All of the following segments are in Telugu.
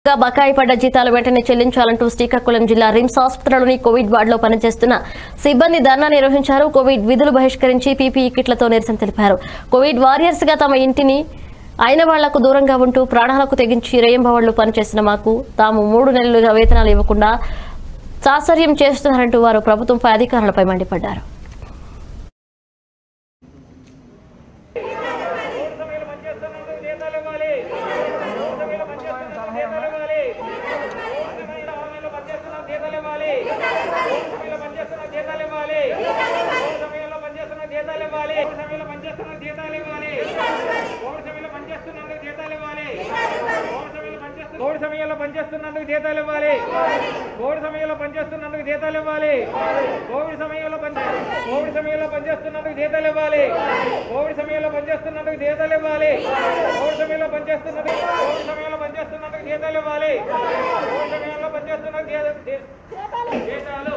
గా బకాయి పడ్డ జీతాలు వెంటనే చెల్లించాలంటూ శ్రీకాకుళం జిల్లా రిమ్స్ ఆసుపత్రిలోని కోవిడ్ వార్డులో పనిచేస్తున్న సిబ్బంది ధర్నా నిర్వహించారు కోవిడ్ విధులు బహిష్కరించి పీపీఈ కిట్లతో నిరసన తెలిపారు కోవిడ్ వారియర్స్ గా తమ ఇంటిని అయిన వాళ్లకు దూరంగా ఉంటూ ప్రాణాలకు తెగించి రేయంబవళ్లు పనిచేసిన మాకు తాము మూడు నెలలుగా వేతనాలు ఇవ్వకుండా సాసర్యం చేస్తున్నారంటూ వారు ప్రభుత్వంపై అధికారులపై మండిపడ్డారు సమయంలో పనిచేస్తున్నందుకు జీతాలు ఇవ్వాలి సమయంలో పనిచేస్తున్నందుకు జీతాలు ఇవ్వాలి సమయంలో పనిచేస్తున్న జీతాలు ఇవ్వాలి సమయంలో పనిచేస్తున్న జీతాలు ఇవ్వాలి సమయంలో పనిచేస్తున్న జీతాలు ఇవ్వాలి సమయంలో పనిచేస్తున్న జీతాలు ఇవ్వాలి కోవిడ్ సమయంలో పనిచేస్తున్నందుకు జీతాలు ఇవ్వాలి కోవిడ్ సమయంలో పనిచేస్తున్నందుకు జీతాలు ఇవ్వాలి కోవిడ్ సమయంలో పనిచేస్తున్నందుకు జీతాలు ఇవ్వాలి కోవిడ్ సమయంలో పని కోవిడ్ సమయంలో పనిచేస్తున్నందుకు జీతాలు ఇవ్వాలి కోవిడ్ సమయంలో పనిచేస్తున్నందుకు జీతాలు ఇవ్వాలి కోవిడ్ సమయంలో పనిచేస్తున్నందుకు కోవిడ్ సమయంలో పనిచేస్తున్నందుకు జీతాలు ఇవ్వాలి కోవిడ్ సమయంలో పనిచేస్తున్నందుకు జీతాలు జీతాలు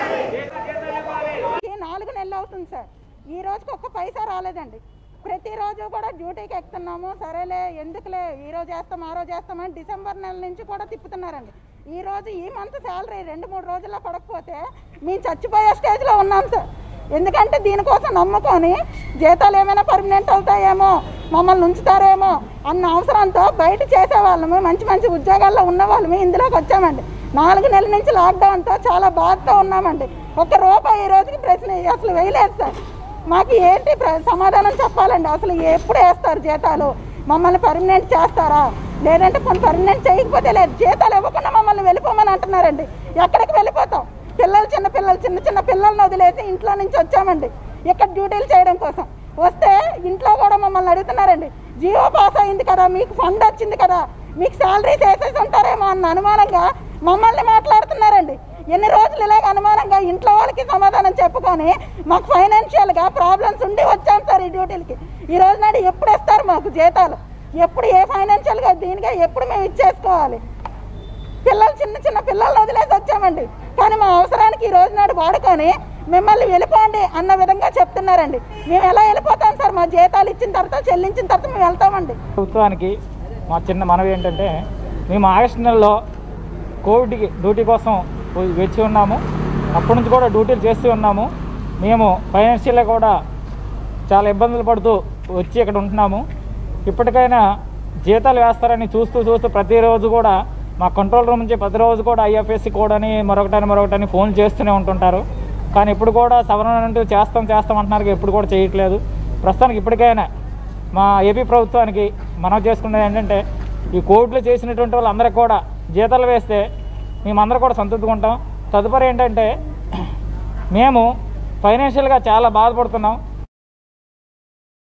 జీతాలు ఇవ్వాలి ఈ నాలుగు నెలలు అవుతుంది సార్ ఈ రోజుకి ఒక్క పైసా రాలేదండి ప్రతిరోజు కూడా డ్యూటీకి ఎక్కుతున్నాము సరేలే ఎందుకులే ఈ రోజు చేస్తాం ఆ రోజు చేస్తామని డిసెంబర్ నెల నుంచి కూడా తిప్పుతున్నారండి ఈ రోజు ఈ మంత్ శాలరీ రెండు మూడు రోజుల్లో పడకపోతే మేము చచ్చిపోయే స్టేజ్లో ఉన్నాం సార్ ఎందుకంటే దీనికోసం నమ్ముకొని జీతాలు ఏమైనా పర్మనెంట్ అవుతాయేమో మమ్మల్ని ఉంచుతారేమో అన్న అవసరంతో బయట చేసేవాళ్ళము మంచి మంచి ఉద్యోగాల్లో ఉన్న వాళ్ళము ఇందులోకి వచ్చామండి నాలుగు నెలల నుంచి లాక్డౌన్తో చాలా బాధతో ఉన్నామండి ఒక్క రూపాయి ఈ రోజుకి ప్రశ్న అసలు వేయలేదు సార్ మాకు ఏంటి ప్ర- సమాధానం చెప్పాలండి అసలు ఎప్పుడు వేస్తారు జీతాలు మమ్మల్ని పర్మనెంట్ చేస్తారా లేదంటే కొన్ని పర్మనెంట్ చేయకపోతే లేదు జీతాలు ఇవ్వకుండా మమ్మల్ని వెళ్ళిపోమని అంటున్నారండి ఎక్కడికి వెళ్ళిపోతాం పిల్లలు చిన్న పిల్లలు చిన్న చిన్న పిల్లల్ని వదిలేసి ఇంట్లో నుంచి వచ్చామండి ఇక్కడ డ్యూటీలు చేయడం కోసం వస్తే ఇంట్లో కూడా మమ్మల్ని అడుగుతున్నారండి జియో పాస్ అయింది కదా మీకు ఫండ్ వచ్చింది కదా మీకు శాలరీస్ వేసేసి ఉంటారేమో అన్న అనుమానంగా మమ్మల్ని మాట్లాడుతున్నారండి ఎన్ని రోజులు ఇలాగ అనుమానంగా ఇంట్లో వాళ్ళకి సమాధానం చెప్పుకొని మాకు ఫైనాన్షియల్గా ప్రాబ్లమ్స్ ఉండి వచ్చాం సార్ ఈ డ్యూటీలకి ఈ రోజు నాడు ఎప్పుడు ఇస్తారు మాకు జీతాలు ఎప్పుడు ఏ ఫైనాన్షియల్గా దీనిగా ఎప్పుడు మేము ఇచ్చేసుకోవాలి పిల్లలు చిన్న చిన్న పిల్లల్ని వదిలేసి వచ్చామండి కానీ మా అవసరానికి ఈ రోజు నాడు వాడుకొని మిమ్మల్ని వెళ్ళిపోండి అన్న విధంగా చెప్తున్నారండి మేము ఎలా వెళ్ళిపోతాం సార్ మా జీతాలు ఇచ్చిన తర్వాత చెల్లించిన తర్వాత మేము వెళ్తామండి ప్రభుత్వానికి మా చిన్న మనవి ఏంటంటే మేము ఆగస్టు నెలలో కోవిడ్కి డ్యూటీ కోసం వచ్చి ఉన్నాము అప్పటి నుంచి కూడా డ్యూటీలు చేస్తూ ఉన్నాము మేము ఫైనాన్షియల్గా కూడా చాలా ఇబ్బందులు పడుతూ వచ్చి ఇక్కడ ఉంటున్నాము ఇప్పటికైనా జీతాలు వేస్తారని చూస్తూ చూస్తూ ప్రతిరోజు కూడా మా కంట్రోల్ రూమ్ నుంచి ప్రతిరోజు కూడా ఐఎఫ్ఎస్సి కోడ్ అని మరొకటని మరొకటని ఫోన్ చేస్తూనే ఉంటుంటారు కానీ ఇప్పుడు కూడా సవరణ అంటూ చేస్తాం చేస్తాం అంటున్నారు ఎప్పుడు కూడా చేయట్లేదు ప్రస్తుతానికి ఇప్పటికైనా మా ఏపీ ప్రభుత్వానికి మనం చేసుకునేది ఏంటంటే ఈ కోవిడ్లో చేసినటువంటి వాళ్ళందరికీ కూడా జీతాలు వేస్తే మేమందరం కూడా సంతృప్తిగా ఉంటాం తదుపరి ఏంటంటే మేము ఫైనాన్షియల్గా చాలా బాధపడుతున్నాం